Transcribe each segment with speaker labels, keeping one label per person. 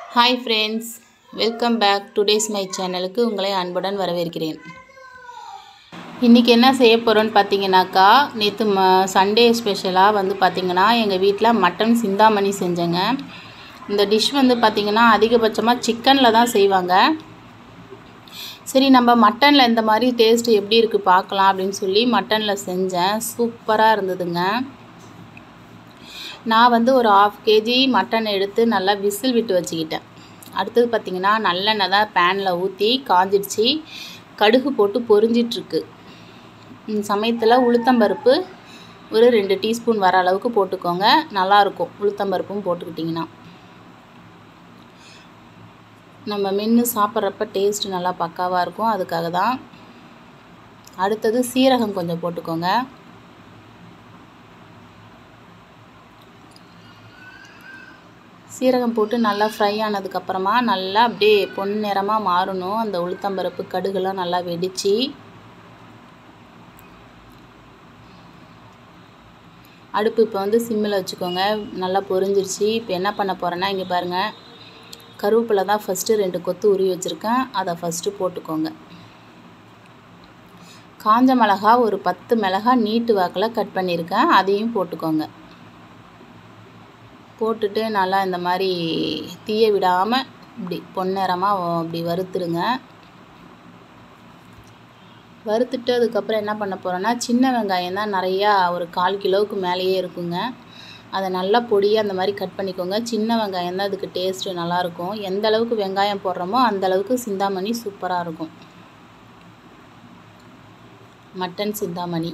Speaker 1: hi friends welcome back today's my சேனலுக்கு உங்களை அன்புடன் வரவேற்கிறேன் இன்றைக்கி என்ன செய்ய போகிறோன்னு பார்த்தீங்கன்னாக்கா நேற்று ம சண்டே ஸ்பெஷலாக வந்து பார்த்திங்கன்னா எங்கள் வீட்டில் மட்டன் சிந்தாமணி செஞ்சேங்க இந்த டிஷ் வந்து பார்த்திங்கன்னா அதிகபட்சமாக சிக்கனில் தான் செய்வாங்க சரி நம்ம மட்டனில் இந்த மாதிரி டேஸ்ட் எப்படி இருக்குது பார்க்கலாம் அப்படின்னு சொல்லி மட்டனில் செஞ்சேன் சூப்பராக இருந்ததுங்க நான் வந்து ஒரு ஆஃப் கேஜி மட்டன் எடுத்து நல்லா விசில் விட்டு வச்சுக்கிட்டேன் அடுத்தது பார்த்திங்கன்னா நல்லெண்ணெய் தான் பேனில் ஊற்றி காஞ்சிடுச்சு கடுகு போட்டு பொரிஞ்சிட்ருக்கு இந்த சமயத்தில் உளுத்தம்பருப்பு ஒரு ரெண்டு டீஸ்பூன் வர அளவுக்கு போட்டுக்கோங்க நல்லாயிருக்கும் உளுத்தம்பருப்பும் போட்டுக்கிட்டிங்கன்னா நம்ம மென்று சாப்பிட்றப்ப டேஸ்ட் நல்லா பக்காவாக இருக்கும் அதுக்காக தான் அடுத்தது சீரகம் கொஞ்சம் போட்டுக்கோங்க சீரகம் போட்டு நல்லா ஃப்ரை ஆனதுக்கப்புறமா நல்லா அப்படியே பொன்னிறமாக மாறணும் அந்த உளுத்தம்பருப்பு கடுகுலாம் நல்லா வெடித்து அடுப்பு இப்போ வந்து சிம்மில் வச்சுக்கோங்க நல்லா பொரிஞ்சிருச்சு இப்போ என்ன பண்ண போகிறேன்னா இங்கே பாருங்கள் கருவேப்பிலை தான் ஃபஸ்ட்டு ரெண்டு கொத்து உருவி வச்சுருக்கேன் அதை ஃபஸ்ட்டு போட்டுக்கோங்க காஞ்ச மிளகா ஒரு பத்து மிளகா நீட்டு வாக்கில் கட் பண்ணியிருக்கேன் அதையும் போட்டுக்கோங்க போட்டுட்டு நல்லா இந்த மாதிரி தீய விடாமல் இப்படி பொன்னிறமாக இப்படி வறுத்துடுங்க வறுத்துட்டு அதுக்கப்புறம் என்ன பண்ண போகிறோன்னா சின்ன வெங்காயம் தான் நிறையா ஒரு கால் கிலோவுக்கு மேலேயே இருக்குங்க அதை நல்லா பொடியாக அந்த மாதிரி கட் பண்ணிக்கோங்க சின்ன வெங்காயம் தான் அதுக்கு டேஸ்ட்டு நல்லாயிருக்கும் எந்த அளவுக்கு வெங்காயம் போடுறோமோ அந்த அளவுக்கு சிந்தாமணி சூப்பராக இருக்கும் மட்டன் சிந்தாமணி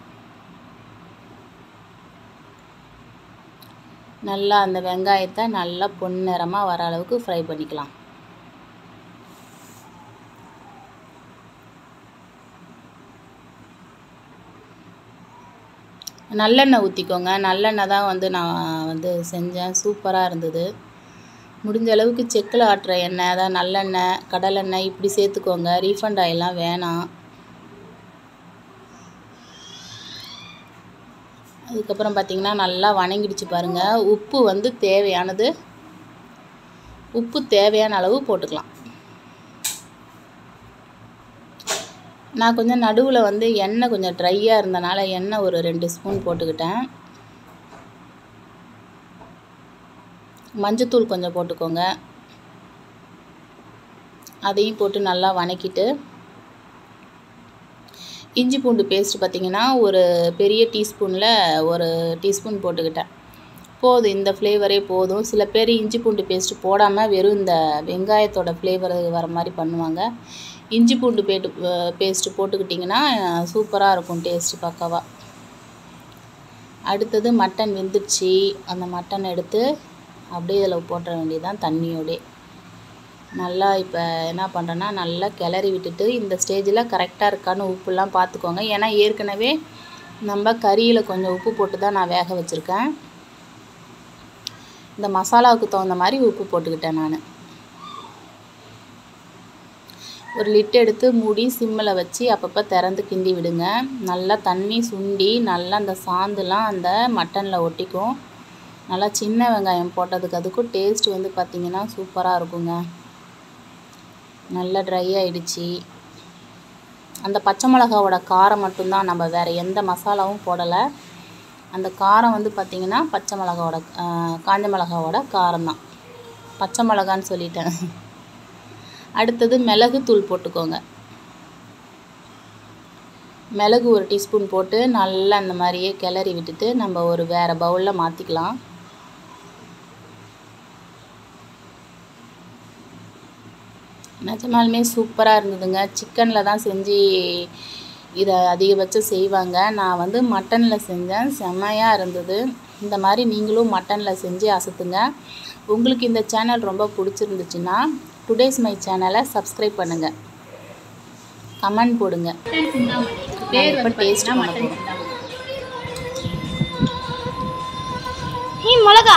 Speaker 1: நல்லா அந்த வெங்காயத்தை நல்லா பொன்னிறமாக வர அளவுக்கு ஃப்ரை பண்ணிக்கலாம் நல்லெண்ணெய் ஊற்றிக்கோங்க நல்லெண்ணெய் தான் வந்து நான் வந்து செஞ்சேன் சூப்பராக இருந்தது முடிஞ்ச அளவுக்கு செக்கில் ஆட்டுற எண்ணெய் அதான் நல்லெண்ணெய் கடலெண்ணெய் இப்படி சேர்த்துக்கோங்க ரீஃபண்ட் ஆயிலாம் வேணாம் அதுக்கப்புறம் பார்த்திங்கன்னா நல்லா வணங்கிடுச்சு பாருங்கள் உப்பு வந்து தேவையானது உப்பு தேவையான அளவு போட்டுக்கலாம் நான் கொஞ்சம் நடுவில் வந்து எண்ணெய் கொஞ்சம் ட்ரையாக இருந்தனால எண்ணெய் ஒரு ரெண்டு ஸ்பூன் போட்டுக்கிட்டேன் மஞ்சத்தூள் கொஞ்சம் போட்டுக்கோங்க அதையும் போட்டு நல்லா வணக்கிட்டு இஞ்சி பூண்டு பேஸ்ட் பார்த்திங்கன்னா ஒரு பெரிய டீஸ்பூனில் ஒரு டீஸ்பூன் போட்டுக்கிட்டேன் போதும் இந்த ஃப்ளேவரே போதும் சில பேர் இஞ்சி பூண்டு பேஸ்ட் போடாமல் வெறும் இந்த வெங்காயத்தோட ஃப்ளேவர் வர மாதிரி பண்ணுவாங்க இஞ்சி பூண்டு பேட்டு பேஸ்ட்டு போட்டுக்கிட்டிங்கன்னா சூப்பராக இருக்கும் டேஸ்ட்டு பக்காவாக அடுத்தது மட்டன் வெந்துடுச்சு அந்த மட்டன் எடுத்து அப்படியே இதில் போட்டுற வேண்டியதுதான் தண்ணியோடே நல்லா இப்போ என்ன பண்ணுறேன்னா நல்லா கிளறி விட்டுட்டு இந்த ஸ்டேஜில் கரெக்டாக இருக்கான்னு உப்புலாம் பார்த்துக்கோங்க ஏன்னா ஏற்கனவே நம்ம கறியில் கொஞ்சம் உப்பு போட்டு தான் நான் வேக வச்சுருக்கேன் இந்த மசாலாவுக்கு தகுந்த மாதிரி உப்பு போட்டுக்கிட்டேன் நான் ஒரு லிட் எடுத்து மூடி சிம்மில் வச்சு அப்பப்போ திறந்து கிண்டி விடுங்க நல்லா தண்ணி சுண்டி நல்லா அந்த சாந்துலாம் அந்த மட்டனில் ஒட்டிக்கும் நல்லா சின்ன வெங்காயம் போட்டதுக்கு அதுக்கும் டேஸ்ட் வந்து பார்த்திங்கன்னா சூப்பராக இருக்குங்க நல்லா ட்ரை ஆகிடுச்சி அந்த பச்சை மிளகாவோட காரம் மட்டும்தான் நம்ம வேறு எந்த மசாலாவும் போடலை அந்த காரம் வந்து பார்த்திங்கன்னா பச்சை மிளகாவோட காஞ்ச மிளகாவோட காரம் தான் பச்சை மிளகான்னு சொல்லிட்டேன் அடுத்தது மிளகு தூள் போட்டுக்கோங்க மிளகு ஒரு டீஸ்பூன் போட்டு நல்லா அந்த மாதிரியே கிளறி விட்டுட்டு நம்ம ஒரு வேறு பவுலில் மாற்றிக்கலாம் நிஜமாலுமே சூப்பராக இருந்ததுங்க சிக்கனில் தான் செஞ்சு இதை அதிகபட்சம் செய்வாங்க நான் வந்து மட்டனில் செஞ்சேன் செம்மையாக இருந்தது இந்த மாதிரி நீங்களும் மட்டனில் செஞ்சு அசத்துங்க உங்களுக்கு இந்த சேனல் ரொம்ப பிடிச்சிருந்துச்சுன்னா டுடேஸ் மை சேனலை சப்ஸ்கிரைப் பண்ணுங்கள் கமெண்ட் போடுங்க
Speaker 2: பேர்
Speaker 1: இப்போ
Speaker 2: வந்து
Speaker 1: டேஸ்ட்
Speaker 2: பார்த்தீங்கன்னா
Speaker 1: பண்ண
Speaker 2: மட்டன்
Speaker 1: போகிறோம்
Speaker 2: சிந்தாமணி நீ மிளகா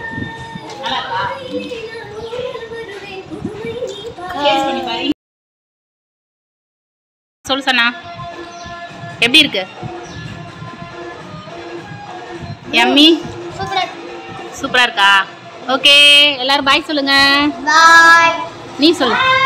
Speaker 1: சொல் சனா எப்படி இருக்கு எம்மி
Speaker 2: சூப்பரா
Speaker 1: சூப்பராக இருக்கா ஓகே எல்லாரும் பாய் சொல்லுங்க
Speaker 2: பாய்
Speaker 1: நீ சொல்லு